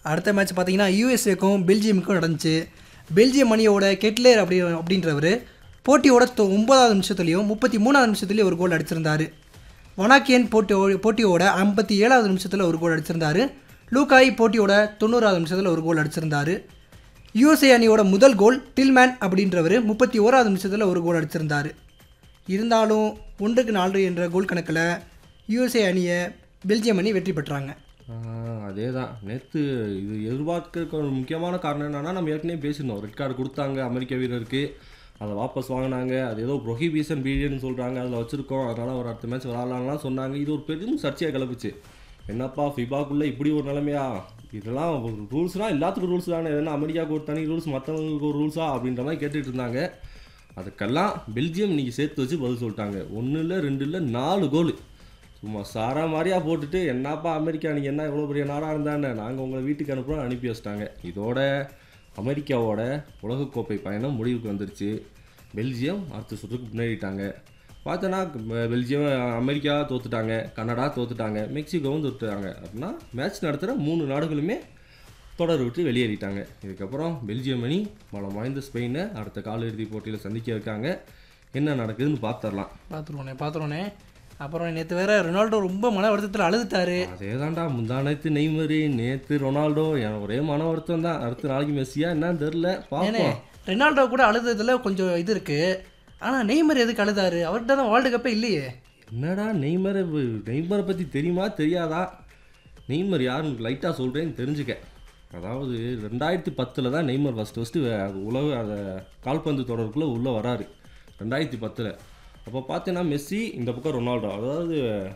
அடுத்த மேட்ச் பார்த்தீங்கன்னா யூஎஸ்ஏக்கும் பெல்ஜியமுக்கும் நடந்துச்சு பெல்ஜியம் அணியோட கெட்லேர் அப்படி அப்படின்றவர் போட்டியோட தொ- ஒன்பதாவது நிமிஷத்துலையும் முப்பத்தி மூணாவது நிமிஷத்துலேயும் ஒரு கோல் அடிச்சிருந்தாரு வனாக்கியன் போட்டி போட்டியோட ஐம்பத்தி ஏழாவது நிமிஷத்தில் ஒரு கோல் அடிச்சிருந்தாரு லூகாய் போட்டியோட தொண்ணூறாவது நிமிஷத்தில் ஒரு கோல் அடிச்சிருந்தாரு யூஎஸ்ஏ அணியோட முதல் கோல் டில்மேன் அப்படின்றவர் முப்பத்தி ஓராவது நிமிஷத்தில் ஒரு கோல் அடிச்சிருந்தாரு இருந்தாலும் ஒன்றுக்கு நாலு என்ற கோல் கணக்கில் யூஎஸ்ஏ அணியை பெல்ஜியம் அணி வெற்றி பெற்றாங்க அதே தான் நேற்று இது எதிர்பார்க்கறதுக்கு ஒரு முக்கியமான காரணம் என்னன்னா நம்ம ஏற்கனவே பேசியிருந்தோம் ரெட் கார்டு கொடுத்தாங்க அமெரிக்க வீரருக்கு அதை வாபஸ் வாங்கினாங்க அது ஏதோ ப்ரொஹிபிஷன் பீரியட்னு சொல்கிறாங்க அதில் வச்சுருக்கோம் அதனால் ஒரு அடுத்த மேட்ச் விளாட்லாம்லாம் சொன்னாங்க இது ஒரு பெரும் சர்ச்சையாக கிளப்புச்சு என்னப்பா ஃபிபாக்குள்ளே இப்படி ஒரு நிலைமையா இதெல்லாம் ரூல்ஸ்னால் எல்லாத்துக்கும் ரூல்ஸ் தானே எதுனா அமெரிக்காவுக்கு ஒரு தனி ரூல்ஸ் மற்றவங்களுக்கு ஒரு ரூல்ஸா அப்படின்ற மாதிரி கேட்டுட்டு இருந்தாங்க அதுக்கெல்லாம் பெல்ஜியம் இன்னைக்கு சேர்த்து வச்சு பதில் சொல்லிட்டாங்க ஒன்று இல்லை ரெண்டு இல்லை நாலு கோல் சும்மா சாரா மாதிரியா போட்டுட்டு என்னப்பா அமெரிக்கா நீங்கள் என்ன இவ்வளோ பெரிய நாடாக இருந்தானே நாங்கள் உங்களை வீட்டுக்கு அனுப்புகிறோம் அனுப்பி வச்சிட்டாங்க இதோட அமெரிக்காவோட உலகக்கோப்பை பயணம் முடிவுக்கு வந்துருச்சு பெல்ஜியம் அடுத்த சுற்றுக்கு முன்னேறிட்டாங்க பார்த்தோன்னா பெ- பெல்ஜியம் அமெரிக்கா தோத்துட்டாங்க கனடா தோத்துட்டாங்க மெக்சிகோவும் தோத்துட்டாங்க அப்படின்னா மேட்ச் நடத்துகிற மூணு நாடுகளுமே தொடர் விட்டு வெளியேறிட்டாங்க இதுக்கப்புறம் பெல்ஜியம் அணி பலம் வாய்ந்த ஸ்பெயினை அடுத்த காலிறுதி போட்டியில் சந்திக்க இருக்காங்க என்ன நடக்குதுன்னு பார்த்துடலாம் பார்த்துருவோண்ணே பார்த்துருவோண்ணே அப்புறம் நேற்று வேற ரொனால்டோ ரொம்ப மன வருத்தத்தில் அழுதுட்டாரு அதே தான்டா முந்தா நேற்று நெய்மரு நேற்று ரொனால்டோ எனக்கு ஒரே மன வருத்தம் தான் அடுத்த நாளைக்கு மெஸ்ஸியா என்னன்னு தெரில ஏனே பார்ப்போம் ரெனால்டோ கூட அழுததுல கொஞ்சம் இது இருக்கு ஆனால் நெய்மர் எதுக்கு அழுதாரு அவர்கிட்ட தான் வேர்ல்டு கப்பே இல்லையே என்னடா நெய்மரை வ- நெய்மரை பற்றி தெரியுமா தெரியாதா நெய்மர் யாருன்னு லைட்டாக சொல்கிறேன்னு தெரிஞ்சுக்க அதாவது ரெண்டாயிரத்தி பத்தில் தான் நெய்மர் ஃபஸ்ட்டு ஃபஸ்ட்டு உலக அந்த கால்பந்து தொடருக்குள்ளே உள்ளே வராரு ரெண்டாயிரத்தி பத்தில் அப்போ பார்த்தீங்கன்னா மெஸ்ஸி இந்த பக்கம் ரொனால்டோ அதாவது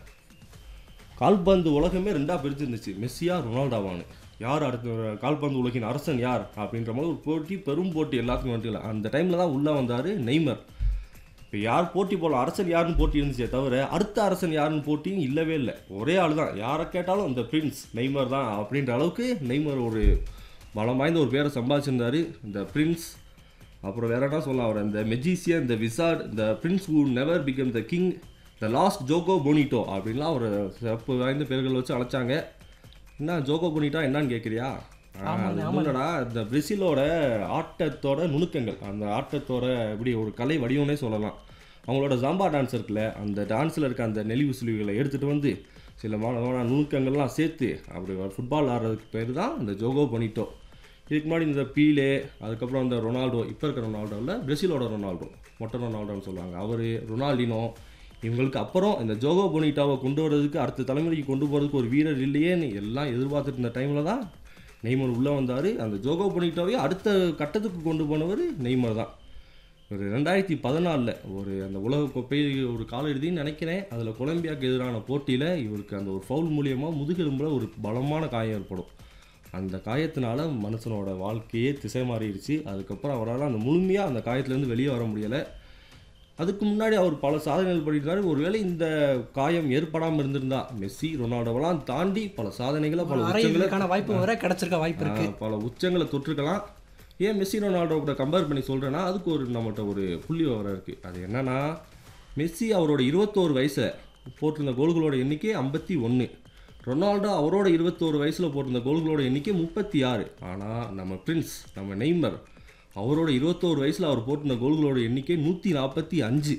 கால்பந்து உலகமே ரெண்டாக பிரிச்சிருந்துச்சு மெஸ்ஸியா ரொனால்டோவான்னு யார் அடுத்த கால்பந்து உலகின் அரசன் யார் அப்படின்ற மாதிரி ஒரு போட்டி பெரும் போட்டி எல்லாத்துக்கும் வந்துட்டு அந்த டைமில் தான் உள்ளே வந்தார் நெய்மர் இப்போ யார் போட்டி போடலாம் அரசன் யாருன்னு போட்டி இருந்துச்சே தவிர அடுத்த அரசன் யாருன்னு போட்டியும் இல்லவே இல்லை ஒரே ஆள் தான் யாரை கேட்டாலும் இந்த பிரின்ஸ் நெய்மர் தான் அப்படின்ற அளவுக்கு நெய்மர் ஒரு பலம் வாய்ந்த ஒரு பேரை சம்பாதிச்சிருந்தாரு இந்த பிரின்ஸ் அப்புறம் வேற என்ன சொல்லலாம் அவர் இந்த மெஜிசியன் இந்த விசார்ட் இந்த prince who never become the king the last Jogo Bonito அப்படின்லாம் ஒரு சிறப்பு வாய்ந்த பேர்கள் வச்சு அழைச்சாங்க என்ன ஜோகோ போனிட்டா என்னன்னு கேட்குறியா அது ஒண்ணுமில்லடா இந்த பிரேசிலோட ஆட்டத்தோட நுணுக்கங்கள் அந்த ஆட்டத்தோட எப்படி ஒரு கலை வடிவம்னே சொல்லலாம் அவங்களோட ஜாம்பா டான்ஸ் இருக்குல்ல அந்த டான்ஸில் இருக்க அந்த நெளிவு சுழிவுகளை எடுத்துகிட்டு வந்து சில மாணவன நுணுக்கங்கள்லாம் சேர்த்து அப்படி ஃபுட்பால் ஆடுறதுக்கு பேர் தான் இந்த ஜோகோ பொனிட்டோ இதுக்கு முன்னாடி இந்த பீலே அதுக்கப்புறம் இந்த ரொனால்டோ இப்போ இருக்கிற ரொனால்டோவில் பிரேசிலோட ரொனால்டோ மொட்டை ரொனால்டோன்னு சொல்லுவாங்க அவர் ரொனால்டினோ இவங்களுக்கு அப்புறம் இந்த ஜோகோ பொனிட்டாவை கொண்டு வரதுக்கு அடுத்த தலைமுறைக்கு கொண்டு போகிறதுக்கு ஒரு வீரர் இல்லையேன்னு எல்லாம் எதிர்பார்த்துட்டு இருந்த டைமில் தான் நெய்மர் உள்ளே வந்தார் அந்த ஜோகோ பொனிட்டாவே அடுத்த கட்டத்துக்கு கொண்டு போனவர் நெய்மர் தான் ஒரு ரெண்டாயிரத்தி பதினாலில் ஒரு அந்த உலகக்கோப்பை ஒரு காலிறுதின்னு நினைக்கிறேன் அதில் கொலம்பியாவுக்கு எதிரான போட்டியில் இவருக்கு அந்த ஒரு ஃபவுல் மூலியமாக முதுகெலும்புல ஒரு பலமான காயம் ஏற்படும் அந்த காயத்தினால மனுஷனோட வாழ்க்கையே திசை மாறிடுச்சு அதுக்கப்புறம் அவரால் அந்த முழுமையாக அந்த காயத்துலேருந்து வெளியே வர முடியலை அதுக்கு முன்னாடி அவர் பல சாதனைகள் பண்ணியிருக்காரு ஒருவேளை இந்த காயம் ஏற்படாமல் இருந்திருந்தா மெஸ்ஸி ரொனால்டோவெல்லாம் தாண்டி பல சாதனைகளை பல உச்சங்களை அறையிறதுக்கான வாய்ப்பு வர கிடைச்சிருக்க வாய்ப்பு இருக்கு ஆஹ் பல உச்சங்களை தொட்டிருக்கலாம் ஏன் மெஸ்ஸி ரொனால்டோ கூட கம்பேர் பண்ணி சொல்கிறேன்னா அதுக்கு ஒரு நம்மகிட்ட ஒரு புள்ளி விவரம் இருக்குது அது என்னன்னா மெஸ்ஸி அவரோட இருபத்தோரு வயசில் போட்டிருந்த கோல்களோட எண்ணிக்கை ஐம்பத்தி ஒன்று ரொனால்டோ அவரோட இருபத்தோரு வயசில் போட்டிருந்த கோல்களோட எண்ணிக்கை முப்பத்தி ஆறு ஆனால் நம்ம பிரின்ஸ் நம்ம நெய்மர் அவரோட இருபத்தோரு வயசில் அவர் போட்டிருந்த கோல்களோட எண்ணிக்கை நூற்றி நாற்பத்தி அஞ்சு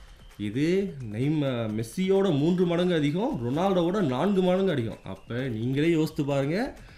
இது நெய்ம மெஸ்ஸியோட மூன்று மடங்கு அதிகம் ரொனால்டோவோட நான்கு மடங்கு அதிகம் அப்போ நீங்களே யோசித்து பாருங்க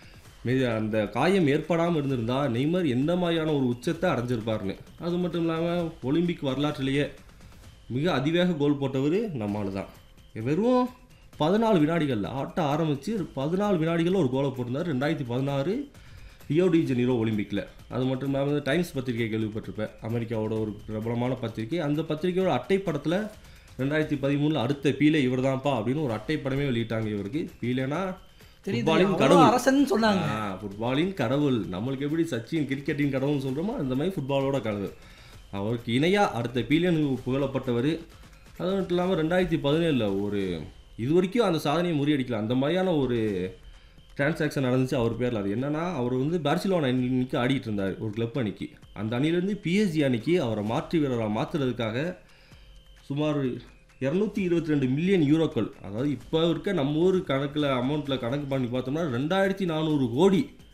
மெ- அந்த காயம் ஏற்படாமல் இருந்திருந்தா நெய்மர் எந்த மாதிரியான ஒரு உச்சத்தை அடைஞ்சிருப்பாருன்னு அது மட்டும் இல்லாமல் ஒலிம்பிக் வரலாற்றிலேயே மிக அதிவேக கோல் போட்டவர் நம்மால் தான் வெறும் பதினாலு வினாடிகளில் ஆட்டம் ஆரம்பித்து பதினாலு வினாடிகளில் ஒரு கோலை போட்டிருந்தார் ரெண்டாயிரத்தி பதினாறு ரியோ டி ஜெனீரோ ஒலிம்பிக்கில் அது மட்டும் இல்லாமல் டைம்ஸ் பத்திரிகை கேள்விப்பட்டிருப்பேன் அமெரிக்காவோட ஒரு பிரபலமான பத்திரிகை அந்த பத்திரிகையோட அட்டைப்படத்தில் ரெண்டாயிரத்தி பதிமூணில் அடுத்த பீலே இவர் தான்ப்பா அப்படின்னு ஒரு அட்டைப்படமே வெளியிட்டாங்க இவருக்கு பீலேனா ஃபுட்பாலின் தெரியுது கடவுள் அரசன் சொன்னாங்க ஆ, ஃபுட்பாலின் கடவுள் நம்மளுக்கு எப்படி சச்சின் கிரிக்கெட்டின் கடவுள்னு சொல்கிறோமோ அந்த மாதிரி ஃபுட்பாலோட கடவுள் அவருக்கு இணையாக அடுத்த பீலியன் புகழப்பட்டவர் அது மட்டும் இல்லாமல் ரெண்டாயிரத்தி பதினேழில் ஒரு இது வரைக்கும் அந்த சாதனையை முறியடிக்கல அந்த மாதிரியான ஒரு டிரான்சாக்ஷன் நடந்துச்சு அவர் பேரில் அது என்னன்னா அவர் வந்து பார்சிலோனா அணிக்கு ஆடிட்டு இருந்தார் ஒரு கிளப் அணிக்கு அந்த அணிலேருந்து பிஎஸ்ஜி அணிக்கு அவரை மாற்று வீரராக மாற்றுறதுக்காக சுமார் இரநூத்தி இருபத்தி ரெண்டு மில்லியன் யூரோக்கள் அதாவது இப்போ இருக்க நம்ம ஊர் கணக்கில் அமௌண்ட்டில் கணக்கு பண்ணி பார்த்தோம்னா ரெண்டாயிரத்தி நானூறு கோடி